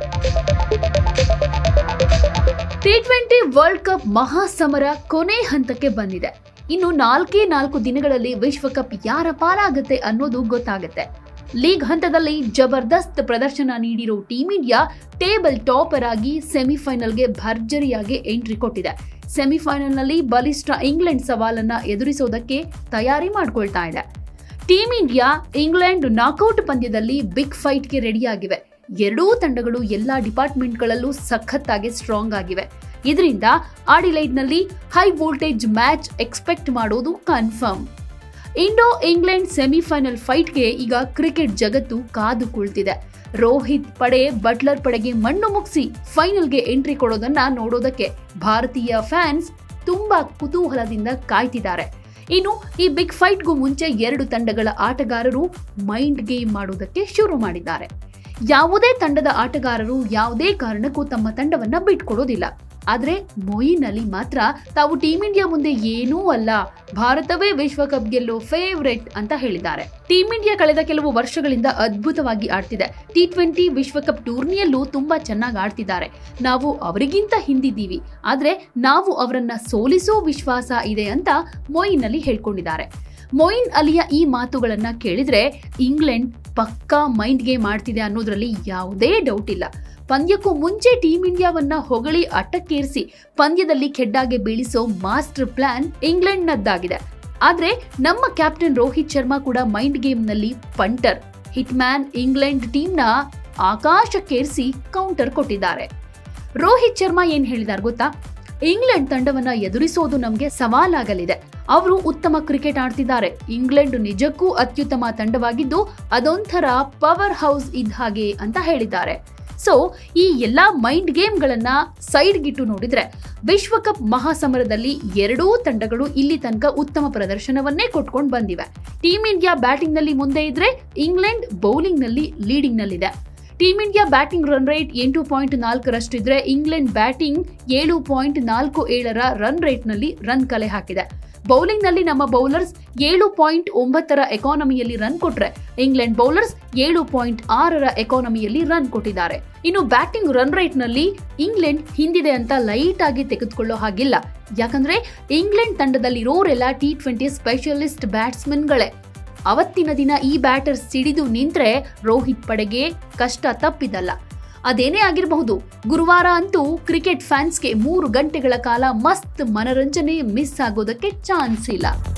T twenty world cup ಮಹಾಸಮರ ಕೊನೆ ಹಂತಕ್ಕೆ ಬಂದಿದೆ ಇನ್ನು ನಾಲ್ಕೇ ನಾಲ್ಕು ದಿನಗಳಲ್ಲಿ ವಿಶ್ವಕಪ್ ಯಾರ ಪಾಲಾಗುತ್ತೆ ಅನ್ನೋದು ಗೊತ್ತಾಗುತ್ತೆ ಲೀಗ್ ಹಂತದಲ್ಲಿ ಜಬರ್ದಸ್ತ್ ಪ್ರದರ್ಶನ ನೀಡಿರೋ ಟೀಂ ಇಂಡಿಯಾ ಟೇಬಲ್ ಟಾಪರ್ ಆಗಿ ಸೆಮಿಫೈನಲ್ಗೆ ಭರ್ಜರಿಯಾಗಿ ಎಂಟ್ರಿ ಕೊಟ್ಟಿದೆ ಸೆಮಿಫೈನಲ್ನಲ್ಲಿ ಬಲಿಷ್ಠ ಇಂಗ್ಲೆಂಡ್ ಸವಾಲನ್ನ ಎದುರಿಸೋದಕ್ಕೆ ತಯಾರಿ ಮಾಡ್ಕೊಳ್ತಾ ಇದೆ ಟೀಂ ಇಂಡಿಯಾ ಇಂಗ್ಲೆಂಡ್ ನಾಕೌಟ್ ಪಂದ್ಯದಲ್ಲಿ ಬಿಗ್ ಫೈಟ್ಗೆ ರೆಡಿಯಾಗಿವೆ ಎರಡೂ ತಂಡಗಳು ಎಲ್ಲಾ ಡಿಪಾರ್ಟ್ಮೆಂಟ್ಗಳಲ್ಲೂ ಸಖತ್ತಾಗಿ ಸ್ಟ್ರಾಂಗ್ ಆಗಿವೆ ಇದರಿಂದ ಆಡಿಲೈಡ್ನಲ್ಲಿ ಹೈ ವೋಲ್ಟೇಜ್ ಮ್ಯಾಚ್ ಎಕ್ಸ್ಪೆಕ್ಟ್ ಮಾಡೋದು ಕನ್ಫರ್ಮ್ ಇಂಡೋ ಇಂಗ್ಲೆಂಡ್ ಸೆಮಿಫೈನಲ್ ಫೈಟ್ಗೆ ಈಗ ಕ್ರಿಕೆಟ್ ಜಗತ್ತು ಕಾದು ಕುಳಿತಿದೆ ರೋಹಿತ್ ಪಡೆ ಬಟ್ಲರ್ ಪಡೆಗೆ ಮಣ್ಣು ಮುಗಿಸಿ ಫೈನಲ್ಗೆ ಎಂಟ್ರಿ ಕೊಡೋದನ್ನ ನೋಡೋದಕ್ಕೆ ಭಾರತೀಯ ಫ್ಯಾನ್ಸ್ ತುಂಬಾ ಕುತೂಹಲದಿಂದ ಕಾಯ್ತಿದ್ದಾರೆ ಇನ್ನು ಈ ಬಿಗ್ ಫೈಟ್ಗೂ ಮುಂಚೆ ಎರಡು ತಂಡಗಳ ಆಟಗಾರರು ಮೈಂಡ್ ಗೇಮ್ ಮಾಡೋದಕ್ಕೆ ಶುರು ಮಾಡಿದ್ದಾರೆ ಯಾವುದೇ ತಂಡದ ಆಟಗಾರರು ಯಾವುದೇ ಕಾರಣಕ್ಕೂ ತಮ್ಮ ತಂಡವನ್ನ ಬಿಟ್ಕೊಡೋದಿಲ್ಲ ಆದ್ರೆ ಮೊಯಿನ್ ಅಲಿ ಮಾತ್ರ ತಾವು ಟೀಂ ಇಂಡಿಯಾ ಮುಂದೆ ಏನೂ ಅಲ್ಲ ಭಾರತವೇ ವಿಶ್ವಕಪ್ ಗೆಲ್ಲೋ ಫೇವ್ರೆಟ್ ಅಂತ ಹೇಳಿದ್ದಾರೆ ಟೀಂ ಇಂಡಿಯಾ ಕಳೆದ ಕೆಲವು ವರ್ಷಗಳಿಂದ ಅದ್ಭುತವಾಗಿ ಆಡ್ತಿದೆ ಟಿ ಟ್ವೆಂಟಿ ವಿಶ್ವಕಪ್ ಟೂರ್ನಿಯಲ್ಲೂ ತುಂಬಾ ಚೆನ್ನಾಗಿ ಆಡ್ತಿದ್ದಾರೆ ನಾವು ಅವರಿಗಿಂತ ಹಿಂದಿದ್ದೀವಿ ಆದ್ರೆ ನಾವು ಅವರನ್ನ ಸೋಲಿಸೋ ವಿಶ್ವಾಸ ಇದೆ ಅಂತ ಮೊಯಿನ್ ಅಲಿ ಹೇಳ್ಕೊಂಡಿದ್ದಾರೆ ಮೊಯಿನ್ ಅಲಿಯ ಈ ಮಾತುಗಳನ್ನ ಕೇಳಿದ್ರೆ ಇಂಗ್ಲೆಂಡ್ ಪಕ್ಕಾ ಮೈಂಡ್ ಗೇಮ್ ಮಾಡ್ತಿದೆ ಅನ್ನೋದ್ರಲ್ಲಿ ಯಾವುದೇ ಡೌಟ್ ಇಲ್ಲ ಪಂದ್ಯಕ್ಕೂ ಮುಂಚೆ ಟೀಂ ಇಂಡಿಯಾವನ್ನ ಹೊಗಳಿ ಅಟ್ಟಕ್ಕೇರಿಸಿ ಪಂದ್ಯದಲ್ಲಿ ಕೆಡ್ಡಾಗೆ ಬೀಳಿಸೋ ಮಾಸ್ಟರ್ ಪ್ಲಾನ್ ಇಂಗ್ಲೆಂಡ್ನದ್ದಾಗಿದೆ ಆದ್ರೆ ನಮ್ಮ ಕ್ಯಾಪ್ಟನ್ ರೋಹಿತ್ ಶರ್ಮಾ ಕೂಡ ಮೈಂಡ್ ಗೇಮ್ನಲ್ಲಿ ಪಂಟರ್ ಹಿಟ್ ಮ್ಯಾನ್ ಇಂಗ್ಲೆಂಡ್ ಟೀಮ್ನ ಆಕಾಶಕ್ಕೇರಿಸಿ ಕೌಂಟರ್ ಕೊಟ್ಟಿದ್ದಾರೆ ರೋಹಿತ್ ಶರ್ಮಾ ಏನ್ ಹೇಳಿದಾರೆ ಗೊತ್ತಾ ಇಂಗ್ಲೆಂಡ್ ತಂಡವನ್ನ ಎದುರಿಸೋದು ನಮಗೆ ಸವಾಲಾಗಲಿದೆ ಅವರು ಉತ್ತಮ ಕ್ರಿಕೆಟ್ ಆಡ್ತಿದ್ದಾರೆ ಇಂಗ್ಲೆಂಡ್ ನಿಜಕ್ಕೂ ಅತ್ಯುತ್ತಮ ತಂಡವಾಗಿದ್ದು ಅದೊಂಥರ ಪವರ್ ಹೌಸ್ ಇದ್ದ ಹಾಗೆ ಅಂತ ಹೇಳಿದ್ದಾರೆ ಸೊ ಈ ಎಲ್ಲಾ ಮೈಂಡ್ ಗೇಮ್ಗಳನ್ನ ಸೈಡ್ಗಿಟ್ಟು ನೋಡಿದ್ರೆ ವಿಶ್ವಕಪ್ ಮಹಾಸಮರದಲ್ಲಿ ಎರಡೂ ತಂಡಗಳು ಇಲ್ಲಿ ತನಕ ಉತ್ತಮ ಪ್ರದರ್ಶನವನ್ನೇ ಕೊಟ್ಕೊಂಡು ಬಂದಿವೆ ಟೀಂ ಇಂಡಿಯಾ ಬ್ಯಾಟಿಂಗ್ ನಲ್ಲಿ ಮುಂದೆ ಇದ್ರೆ ಇಂಗ್ಲೆಂಡ್ ಬೌಲಿಂಗ್ ನಲ್ಲಿ ಲೀಡಿಂಗ್ ನಲ್ಲಿದೆ team India batting run rate ಎಂಟು ಪಾಯಿಂಟ್ ನಾಲ್ಕರಷ್ಟಿದ್ರೆ ಇಂಗ್ಲೆಂಡ್ ಬ್ಯಾಟಿಂಗ್ ಏಳು ಪಾಯಿಂಟ್ ನಾಲ್ಕು ಏಳರ ರನ್ ರೇಟ್ನಲ್ಲಿ ರನ್ ಕಲೆ ಹಾಕಿದೆ ಬೌಲಿಂಗ್ ನಲ್ಲಿ ನಮ್ಮ ಬೌಲರ್ಸ್ ಏಳು ಪಾಯಿಂಟ್ ಒಂಬತ್ತರ ಎಕಾನಮಿಯಲ್ಲಿ ರನ್ ಕೊಟ್ರೆ ಇಂಗ್ಲೆಂಡ್ ಬೌಲರ್ಸ್ ಏಳು ಪಾಯಿಂಟ್ ಆರರ ಎಕಾನಮಿಯಲ್ಲಿ ರನ್ ಕೊಟ್ಟಿದ್ದಾರೆ ಇನ್ನು ಬ್ಯಾಟಿಂಗ್ ರನ್ ರೇಟ್ ನಲ್ಲಿ ಇಂಗ್ಲೆಂಡ್ ಹಿಂದಿದೆ ಅಂತ ಲೈಟ್ ಆಗಿ ತೆಗೆದುಕೊಳ್ಳೋ ಹಾಗಿಲ್ಲ ಯಾಕಂದ್ರೆ ಇಂಗ್ಲೆಂಡ್ ತಂಡದಲ್ಲಿರೋರೆಲ್ಲ ಟಿ ಟ್ವೆಂಟಿ ಸ್ಪೆಷಲಿಸ್ಟ್ ಬ್ಯಾಟ್ಸ್ಮನ್ಗಳೇ ಅವತ್ತಿನ ದಿನ ಈ ಬ್ಯಾಟರ್ ಸಿಡಿದು ನಿಂತ್ರೆ ರೋಹಿತ್ ಪಡೆಗೆ ಕಷ್ಟ ತಪ್ಪಿದಲ್ಲ ಅದೇನೇ ಆಗಿರಬಹುದು ಗುರುವಾರ ಅಂತೂ ಕ್ರಿಕೆಟ್ ಫ್ಯಾನ್ಸ್ಗೆ ಮೂರು ಗಂಟೆಗಳ ಕಾಲ ಮಸ್ತ್ ಮನರಂಜನೆ ಮಿಸ್ ಆಗೋದಕ್ಕೆ ಚಾನ್ಸ್ ಇಲ್ಲ